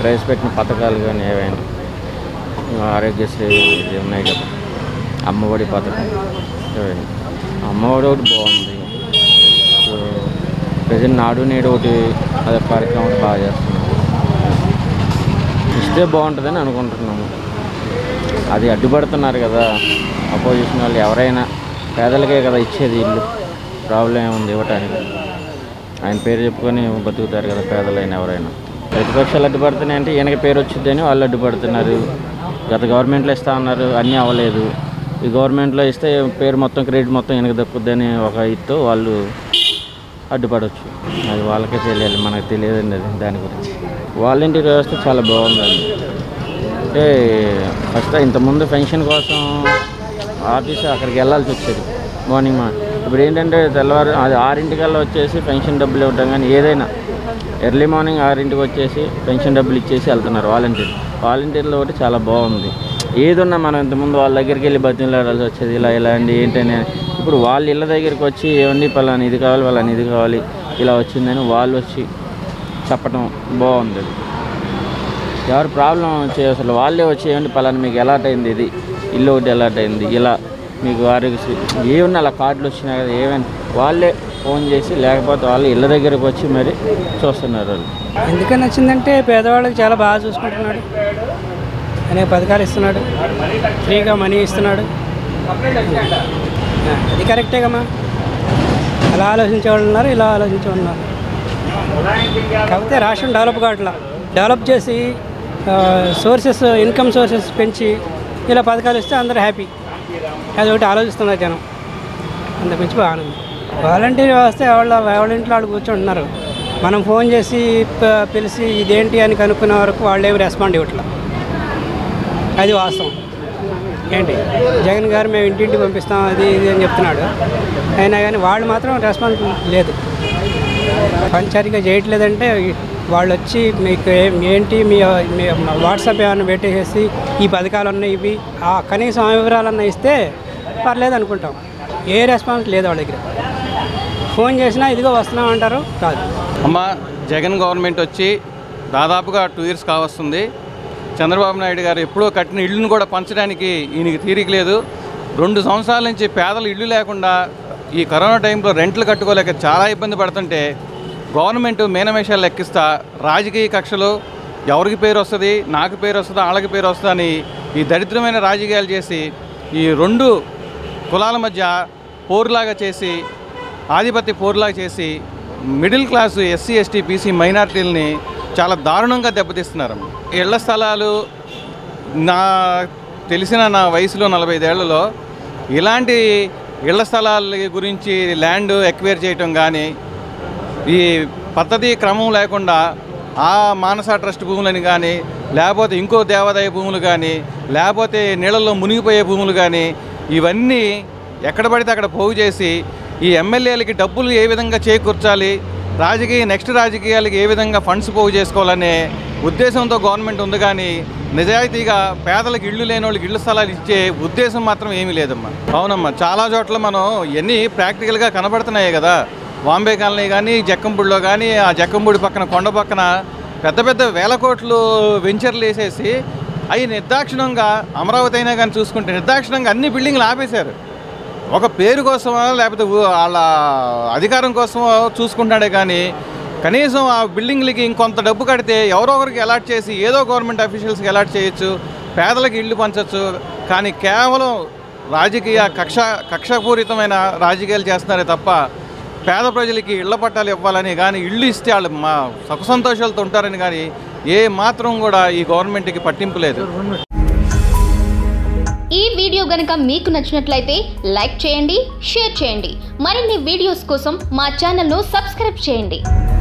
ప్రవేశపెట్టిన పథకాలు కానీ ఏవైనా ఆరోగ్యశ్రీ ఇది ఉన్నాయి కదా అమ్మఒడి పథకం ఏవైనా అమ్మఒడి ఒకటి బాగుంది సో ప్రజెంట్ నాడు నేడు ఒకటి అదే కార్యక్రమం ఒకటి బాగా చేస్తున్నారు ఇస్తే బాగుంటుందని అనుకుంటున్నాము అది అడ్డుపడుతున్నారు కదా అపోజిషన్ వాళ్ళు ఎవరైనా పేదలకే కదా ఇచ్చేది ఇల్లు ప్రాబ్లం ఏముంది ఇవ్వటానికి ఆయన పేరు చెప్పుకొని బతుకుతారు కదా పేదలైన ఎవరైనా ప్రతిపక్షాలు అడ్డుపడుతున్నాయి అంటే ఈయనకి పేరు వచ్చిందని వాళ్ళు అడ్డుపడుతున్నారు గత గవర్నమెంట్లో ఇస్తా ఉన్నారు అన్నీ అవ్వలేదు ఈ గవర్నమెంట్లో ఇస్తే పేరు మొత్తం క్రెడిట్ మొత్తం ఈయనకి దక్కుద్దని ఒక ఇదితో వాళ్ళు అడ్డుపడవచ్చు అది వాళ్ళకే తెలియాలి మనకు తెలియదండి అది దాని గురించి వాలంటీర్ వ్యవస్థ చాలా బాగుందండి అంటే ఫస్ట్ ఇంతకుముందు పెన్షన్ కోసం ఆఫీస్ అక్కడికి వెళ్ళాల్సి వచ్చేది మార్నింగ్ మా ఇప్పుడు ఏంటంటే తెల్లవారు అది ఆరింటికల్లా వచ్చేసి పెన్షన్ డబ్బులు ఇవ్వడం కానీ ఏదైనా ఎర్లీ మార్నింగ్ ఆరింటికి వచ్చేసి పెన్షన్ డబ్బులు ఇచ్చేసి వెళ్తున్నారు వాలంటీర్ వాలంటీర్లో ఒకటి చాలా బాగుంది ఏదున్నా మనం ఇంతకుముందు వాళ్ళ దగ్గరికి వెళ్ళి బతిలాడాల్సి వచ్చేది ఇలా ఇలా అండి ఏంటని ఇప్పుడు వాళ్ళ ఇళ్ళ దగ్గరికి వచ్చి ఏమండి పలానా ఇది కావాలి పలానా ఇది కావాలి ఇలా వచ్చిందని వాళ్ళు వచ్చి చెప్పడం బాగుంది అది. ఎవరు ప్రాబ్లం వచ్చే అసలు వాళ్ళే వచ్చి ఏమండి పలానా మీకు ఎలాట్ అయింది ఇది ఇల్లు ఒకటి ఎలాట్ అయింది ఇలా మీకు ఆరోగ్యశ్రీ ఏమన్నా అలా కార్డులు వచ్చినా కదా ఏమైనా వాళ్ళే ఫోన్ చేసి లేకపోతే వాళ్ళు ఇళ్ళ దగ్గరకు వచ్చి మరి చూస్తున్నారు వాళ్ళు ఎందుకని నచ్చిందంటే పేదవాళ్ళకి చాలా బాగా చూసుకుంటున్నాడు అనేక పథకాలు ఇస్తున్నాడు ఫ్రీగా మనీ ఇస్తున్నాడు ఆ, అది కరెక్టేగమ్మా అలా ఆలోచించే వాళ్ళు ఉన్నారు ఇలా ఆలోచించే వాళ్ళు ఉన్నారు కాకపోతే రాష్ట్రం డెవలప్ కావట్లా డెవలప్ చేసి సోర్సెస్ ఇన్కమ్ సోర్సెస్ పెంచి ఇలా పథకాలు ఇస్తే అందరూ హ్యాపీ అది ఒకటి ఆలోచిస్తున్నారు జనం అంతకుమించి బాగానే ఉంది వాలంటీర్ వ్యవస్థ వాళ్ళ వాళ్ళ ఇంట్లో వాళ్ళు కూర్చుంటున్నారు మనం ఫోన్ చేసి ప- పిలిచి ఇదేంటి అని కనుక్కునే వరకు వాళ్ళు ఏమి రెస్పాండ్ ఇవ్వట్లా అది వాస్తవం ఏంటి జగన్ గారు మేము ఇంటింటి పంపిస్తాం అది ఇది అని చెప్తున్నాడు అయినా కానీ వాళ్ళు మాత్రం రెస్పాన్స్ లేదు పంచాయతీగా చేయట్లేదంటే వాళ్ళు వచ్చి మీకు ఏ- ఏంటి మీ మీ వాట్సాప్ ఏమైనా పెట్టేసేసి ఈ పథకాలు ఉన్నాయి ఇవి ఆ కనీసం ఆ వివరాలన్నా ఇస్తే పర్లేదు అనుకుంటాం ఏ రెస్పాన్స్ లేదు వాళ్ళ దగ్గర ఫోన్ చేసినా ఇదిగో వస్తున్నాం అంటారు కాదు అమ్మ జగన్ గవర్నమెంట్ వచ్చి దాదాపుగా టూ ఇయర్స్ కావస్తుంది చంద్రబాబు నాయుడు గారు ఎప్పుడో కట్టిన ఇళ్ళను కూడా పంచడానికి ఈయనకి తీరిక లేదు రెండు సంవత్సరాల నుంచి పేదలు ఇల్లు లేకుండా ఈ కరోనా టైంలో రెంట్లు కట్టుకోలేక చాలా ఇబ్బంది పడుతుంటే గవర్నమెంట్ మేనమేషాలు లెక్కిస్తా రాజకీయ కక్షలు ఎవరికి పేరు వస్తుంది నాకు పేరు వస్తుందా వాళ్ళకి పేరు వస్తుందా అని ఈ దరిద్రమైన రాజకీయాలు చేసి ఈ రెండు కులాల మధ్య పోరులాగా చేసి ఆధిపత్య పోరులాగా చేసి middle class SC ST BC మైనార్టీలని చాలా దారుణంగా దెబ్బతీస్తున్నారు ఇళ్ల స్థలాలు నా తెలిసిన నా వయసులో నలభై ఐదేళ్లలో ఇలాంటి ఇళ్ల స్థలాల గురించి ల్యాండ్ ఎక్వైర్ చేయటం కానీ ఈ పద్ధతి క్రమం లేకుండా ఆ మానస ట్రస్ట్ భూములని కానీ లేకపోతే ఇంకో దేవాదాయ భూములు కానీ లేకపోతే నీళ్ళల్లో మునిగిపోయే భూములు కానీ ఇవన్నీ ఎక్కడ పడితే అక్కడ పోగు చేసి ఈ ఎమ్మెల్యేలకి డబ్బులు ఏ విధంగా చేకూర్చాలి రాజకీయ నెక్స్ట్ రాజకీయాలకి ఏ విధంగా ఫండ్స్ పోగు చేసుకోవాలనే ఉద్దేశంతో గవర్నమెంట్ ఉంది కానీ నిజాయితీగా పేదలకు ఇళ్ళు లేని వాళ్ళకి ఇళ్ళు స్థలాలు ఇచ్చే ఉద్దేశం మాత్రం ఏమీ లేదమ్మా అవునమ్మా చాలా చోట్ల మనం ఇవన్నీ ప్రాక్టికల్గా కనబడుతున్నాయి కదా బాంబే కాలనీ కానీ జక్కంపూడిలో కానీ ఆ జక్కంపూడి పక్కన కొండ పక్కన పెద్ద పెద్ద వేల కోట్లు వెంచర్లు వేసేసి అవి నిర్దాక్షిణంగా అమరావతి అయినా కానీ చూసుకుంటే నిర్దాక్షిణంగా అన్ని బిల్డింగ్లు ఆపేశారు ఒక పేరు కోసమో లేకపోతే ఊ- వాళ్ళ అధికారం కోసమో చూసుకుంటాడే కానీ కనీసం ఆ బిల్డింగ్లకి ఇంకొంత డబ్బు కడితే ఎవరో ఒకరికి అలాట్ చేసి ఏదో గవర్నమెంట్ అఫీషియల్స్కి అలాట్ చేయొచ్చు పేదలకు ఇల్లు పంచొచ్చు కానీ కేవలం రాజకీయ కక్ష కక్షపూరితమైన రాజకీయాలు చేస్తున్నారే తప్ప పేద ప్రజలకి ఇళ్ల పట్టాలు ఇవ్వాలని కానీ ఇల్లు ఇస్తే వాళ్ళు మా సుఖ సంతోషాలతో ఉంటారని కానీ ఏ మాత్రం కూడా ఈ గవర్నమెంట్కి పట్టింపు లేదు ఈ వీడియో గనుక మీకు నచ్చినట్లయితే లైక్ చేయండి షేర్ చేయండి మరిన్ని వీడియోస్ కోసం మా ఛానల్ను సబ్స్క్రైబ్ చేయండి